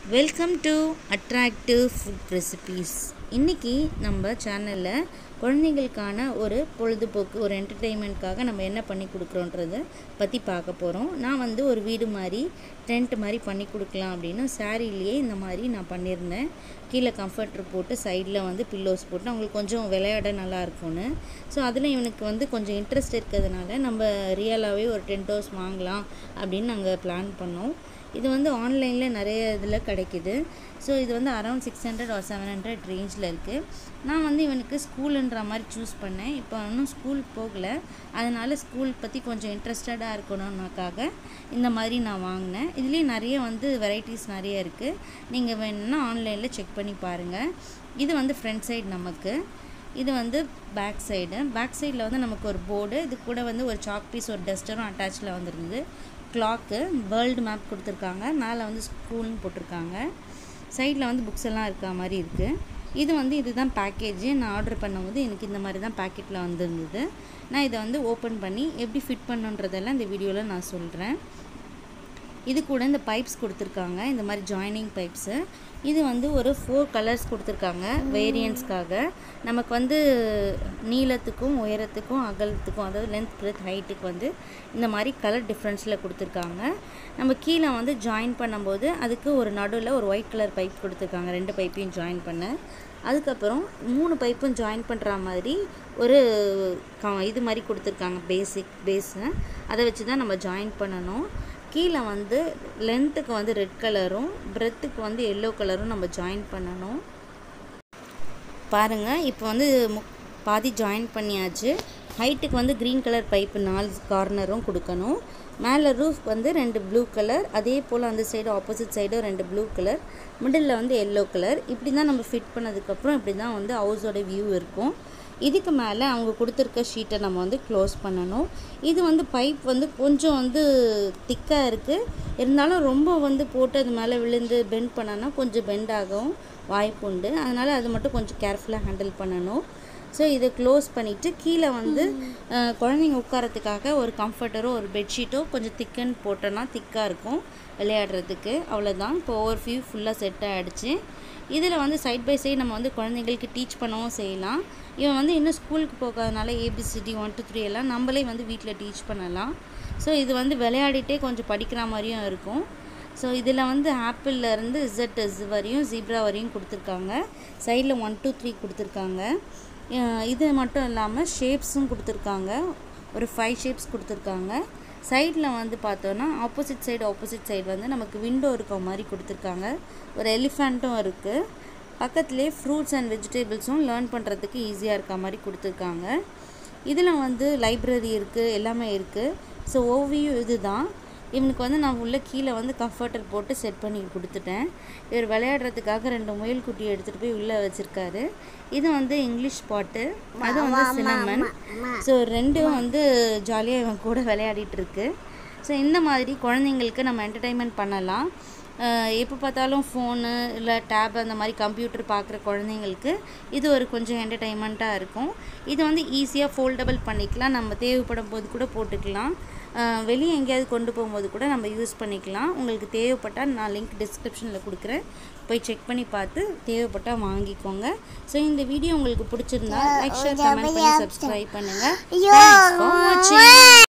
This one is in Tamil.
welcome to attractive food recipes இன்றைக்கி நம்ம சேனலில் குழந்தைங்களுக்கான ஒரு பொழுதுபோக்கு ஒரு என்டர்டெயின்மெண்ட்காக நம்ம என்ன பண்ணி கொடுக்குறோன்றத பற்றி பார்க்க போகிறோம் நான் வந்து ஒரு வீடு மாதிரி டென்ட் மாதிரி பண்ணி கொடுக்கலாம் அப்படின்னு சாரீலேயே இந்த மாதிரி நான் பண்ணியிருந்தேன் கீழே கம்ஃபர்டர் போட்டு சைடில் வந்து பில்லோஸ் போட்டு அவங்களுக்கு கொஞ்சம் விளையாட நல்லா இருக்கும்னு ஸோ அதில் இவனுக்கு வந்து கொஞ்சம் இன்ட்ரெஸ்ட் இருக்கிறதுனால நம்ம ரியலாகவே ஒரு டென்ட் ஹவுஸ் வாங்கலாம் அப்படின்னு நாங்கள் பிளான் பண்ணோம் இது வந்து ஆன்லைனில் நிறைய இதில் கிடைக்கிது ஸோ இது வந்து around six hundred or seven hundred ரேஞ்சில் இருக்குது நான் வந்து இவனுக்கு ஸ்கூலுன்ற மாதிரி சூஸ் பண்ணேன் இப்போ இன்னும் ஸ்கூல் போகல அதனால் ஸ்கூல் பற்றி கொஞ்சம் இன்ட்ரெஸ்டடாக இருக்கணும்னாக்காக இந்த மாதிரி நான் வாங்கினேன் இதுலேயே நிறைய வந்து வெரைட்டிஸ் நிறைய இருக்குது நீங்கள் வேணும்னா ஆன்லைனில் செக் பண்ணி பாருங்கள் இது வந்து ஃப்ரண்ட் சைடு நமக்கு இது வந்து பேக் சைடு பேக் சைடில் வந்து நமக்கு ஒரு போர்டு இது கூட வந்து ஒரு சாக் பீஸ் ஒரு டஸ்டரும் அட்டாச்சில் வந்துருந்தது கிளாக்கு வேர்ல்டு மேப் கொடுத்துருக்காங்க மேலே வந்து ஸ்கூல்னு போட்டிருக்காங்க சைடில் வந்து புக்ஸ் எல்லாம் இருக்க மாதிரி இருக்குது இது வந்து இதுதான் பேக்கேஜ் நான் ஆர்டர் பண்ணும்போது எனக்கு இந்த மாதிரி தான் பேக்கெட்டில் வந்திருந்தது நான் இதை வந்து ஓப்பன் பண்ணி எப்படி ஃபிட் பண்ணுன்றதெல்லாம் இந்த வீடியோவில் நான் சொல்கிறேன் இது கூட இந்த பைப்ஸ் கொடுத்துருக்காங்க இந்த மாதிரி ஜாயினிங் பைப்ஸு இது வந்து ஒரு ஃபோர் கலர்ஸ் கொடுத்துருக்காங்க வேரியன்ஸ்க்காக நமக்கு வந்து நீளத்துக்கும் உயரத்துக்கும் அகலத்துக்கும் அதாவது லென்த் பிரெத் ஹைட்டுக்கு வந்து இந்த மாதிரி கலர் டிஃப்ரென்ஸில் கொடுத்துருக்காங்க நம்ம கீழே வந்து ஜாயின் பண்ணும்போது அதுக்கு ஒரு நடுவில் ஒரு ஒயிட் கலர் பைப் கொடுத்துருக்காங்க ரெண்டு பைப்பையும் ஜாயின் பண்ண அதுக்கப்புறம் மூணு பைப்பும் ஜாயின் பண்ணுற மாதிரி ஒரு இது மாதிரி கொடுத்துருக்காங்க பேசிக் பேஸு அதை வச்சு தான் நம்ம ஜாயின் பண்ணணும் கீழே வந்து லென்த்துக்கு வந்து ரெட் கலரும் பிரெத்துக்கு வந்து எல்லோ கலரும் நம்ம ஜாயின் பண்ணணும் பாருங்கள் இப்போ வந்து பாதி ஜாயின் பண்ணியாச்சு ஹைட்டுக்கு வந்து க்ரீன் கலர் பைப்பு நாலு கார்னரும் கொடுக்கணும் மேலே ரூஃப் வந்து ரெண்டு ப்ளூ கலர் அதே போல் அந்த சைடு ஆப்போசிட் சைடும் ரெண்டு ப்ளூ கலர் மிடில் வந்து எல்லோ கலர் இப்படி தான் நம்ம ஃபிட் பண்ணதுக்கப்புறம் இப்படி தான் வந்து ஹவுஸோட வியூ இருக்கும் இதுக்கு மேலே அவங்க கொடுத்துருக்க ஷீட்டை நம்ம வந்து க்ளோஸ் பண்ணணும் இது வந்து பைப் வந்து கொஞ்சம் வந்து திக்காக இருக்குது இருந்தாலும் ரொம்ப வந்து போட்டு அது மேலே விழுந்து பெண்ட் பண்ணனா கொஞ்சம் பெண்ட் ஆகும் வாய்ப்பு உண்டு அதனால் அது மட்டும் கொஞ்சம் கேர்ஃபுல்லாக ஹேண்டில் பண்ணணும் ஸோ இதை க்ளோஸ் பண்ணிவிட்டு கீழே வந்து குழந்தைங்க உட்காரத்துக்காக ஒரு கம்ஃபர்டரோ ஒரு பெட்ஷீட்டோ கொஞ்சம் திக்குன்னு போட்டோன்னா திக்காக இருக்கும் விளையாடுறதுக்கு அவ்வளோதான் இப்போ ஓவர் வியூ ஃபுல்லாக செட் ஆகிடுச்சு இதில் வந்து சைட் பை சைடு நம்ம வந்து குழந்தைங்களுக்கு டீச் பண்ணவும் செய்யலாம் இவன் வந்து இன்னும் ஸ்கூலுக்கு போகாதனால ஏபிசிடி ஒன் டூ த்ரீ எல்லாம் நம்மளே வந்து வீட்டில் டீச் பண்ணலாம் ஸோ இது வந்து விளையாடிட்டே கொஞ்சம் படிக்கிற மாதிரியும் இருக்கும் ஸோ இதில் வந்து ஆப்பிள்லேருந்து இசட் இஸ் வரையும் ஜீப்ரா வரையும் கொடுத்துருக்காங்க சைடில் ஒன் டூ த்ரீ கொடுத்துருக்காங்க இது மட்டும் இல்லாமல் ஷேப்ஸும் கொடுத்துருக்காங்க ஒரு ஃபைவ் ஷேப்ஸ் கொடுத்துருக்காங்க சைடில் வந்து பார்த்தோன்னா ஆப்போசிட் சைடு ஆப்போசிட் சைடு வந்து நமக்கு விண்டோ இருக்க மாதிரி கொடுத்துருக்காங்க ஒரு எலிஃபண்ட்டும் இருக்குது பக்கத்துலேயே ஃப்ரூட்ஸ் அண்ட் வெஜிடபிள்ஸும் லேர்ன் பண்ணுறதுக்கு ஈஸியாக இருக்க மாதிரி கொடுத்துருக்காங்க இதில் வந்து லைப்ரரி இருக்குது எல்லாமே இருக்குது ஸோ ஓவியும் இது தான் இவனுக்கு வந்து நான் உள்ளே கீழே வந்து கம்ஃபர்டர் போட்டு செட் பண்ணி கொடுத்துட்டேன் இவர் விளையாடுறதுக்காக ரெண்டு முயல் குட்டி எடுத்துகிட்டு போய் உள்ளே வச்சுருக்காரு இது வந்து இங்கிலீஷ் பாட்டு அது வந்து சினமன் ஸோ ரெண்டும் வந்து ஜாலியாக இவன் கூட விளையாடிட்டு இருக்கு ஸோ இந்த மாதிரி குழந்தைங்களுக்கு நம்ம என்டர்டைன்மெண்ட் பண்ணலாம் எப்போ பார்த்தாலும் ஃபோனு இல்லை டேப் அந்த மாதிரி கம்ப்யூட்டர் பார்க்குற குழந்தைங்களுக்கு இது ஒரு கொஞ்சம் என்டர்டைன்மெண்ட்டாக இருக்கும் இது வந்து ஈஸியாக ஃபோல்டபுள் பண்ணிக்கலாம் நம்ம தேவைப்படும் போது கூட போட்டுக்கலாம் வெளியே எங்கேயாவது கொண்டு போகும்போது கூட நம்ம யூஸ் பண்ணிக்கலாம் உங்களுக்கு தேவைப்பட்டால் நான் லிங்க் டிஸ்கிரிப்ஷனில் கொடுக்குறேன் போய் செக் பண்ணி பார்த்து தேவைப்பட்டால் வாங்கிக்கோங்க ஸோ இந்த வீடியோ உங்களுக்கு பிடிச்சிருந்தா லைக் ஷேர் கமெண்ட் பண்ணி சப்ஸ்கிரைப் பண்ணுங்கள் தேங்க்ஸ் ஃபார் வாட்சிங்